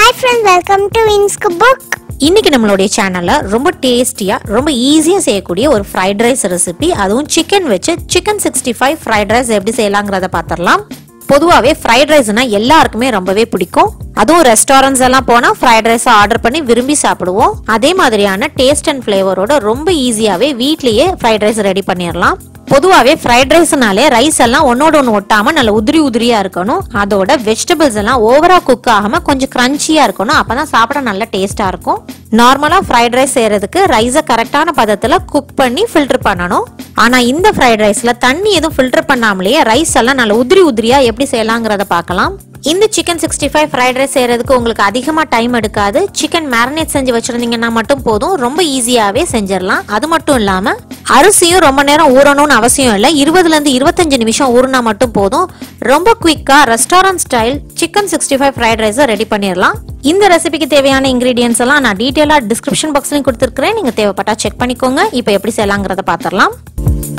hi friends welcome to வின்ஸ்கு book இன்னைக்கு நம்மளுடைய சேனல்ல ரொம்ப டேஸ்டியா ரொம்ப ஈஸியா செய்யக்கூடிய ஒரு ஃப்ரைட் ரைஸ் ரெசிபி அதுவும் சிக்கன் வச்சு chicken sixty five fried rice எப்படி செய்யலாங்கிறத பார்த்துடலாம் பொதுவாகவே ஃப்ரைட் ரைஸ்னா எல்லாருக்குமே ரொம்பவே பிடிக்கும் அதுவும் ரெஸ்டாரண்ட்ஸ் எல்லாம் போனால் ஃப்ரைட் ரைஸ் ஆர்டர் பண்ணி விரும்பி சாப்பிடுவோம் அதே மாதிரியான டேஸ்ட் அண்ட் ஃப்ளேவரோட ரொம்ப ஈஸியாகவே வீட்லேயே ஃப்ரைட் ரைஸ் ரெடி பண்ணிடலாம் பொதுவாகவே ஃப்ரைட் ரைஸ்னாலே ரைஸ் எல்லாம் ஒன்னோட ஒன்று ஒட்டாம நல்ல உதிரி உதிரியா இருக்கணும் அதோட வெஜிடபிள்ஸ் எல்லாம் ஓவரா குக் ஆகாம கொஞ்சம் கிரன்ச்சியா இருக்கணும் அப்பதான் சாப்பிட நல்ல டேஸ்டா இருக்கும் நார்மலா ஃப்ரைட் ரைஸ் செய்யறதுக்கு ரைஸை கரெக்டான பதத்துல குக் பண்ணி ஃபில்டர் பண்ணணும் ஆனா இந்த ஃப்ரைட் ரைஸ்ல தண்ணி எதுவும் ஃபில்டர் பண்ணாமலேயே ரைஸ் எல்லாம் நல்ல உதிரி உதிரியா எப்படி செய்யலாங்கிறத பார்க்கலாம் இந்த chicken sixty five fried rice செய்யறதுக்கு உங்களுக்கு அதிகமா டைம் எடுக்காது சிக்கன் மேரினேட் செஞ்சு வச்சிருந்தீங்கன்னா மட்டும் போதும் ரொம்ப ஈஸியாவே செஞ்சிடலாம் அது மட்டும் இல்லாம அரிசியும் ரொம்ப நேரம் ஊறணும்னு அவசியம் இல்லை இருபதுல இருந்து இருபத்தஞ்சு நிமிஷம் ஊறினா மட்டும் போதும் ரொம்ப குயிக்கா restaurant style chicken sixty five fried ரைஸை ரெடி பண்ணிடலாம் இந்த ரெசிபிக்கு தேவையான இன்கிரீடியன்ஸ் எல்லாம் நான் டீட்டெயிலாக டிஸ்கிரிப்ஷன் பாக்ஸ்லையும் கொடுத்துருக்கிறேன் நீங்க தேவைப்பட்டா செக் பண்ணிக்கோங்க இப்போ எப்படி செய்யலாங்கிறத பார்த்துடலாம்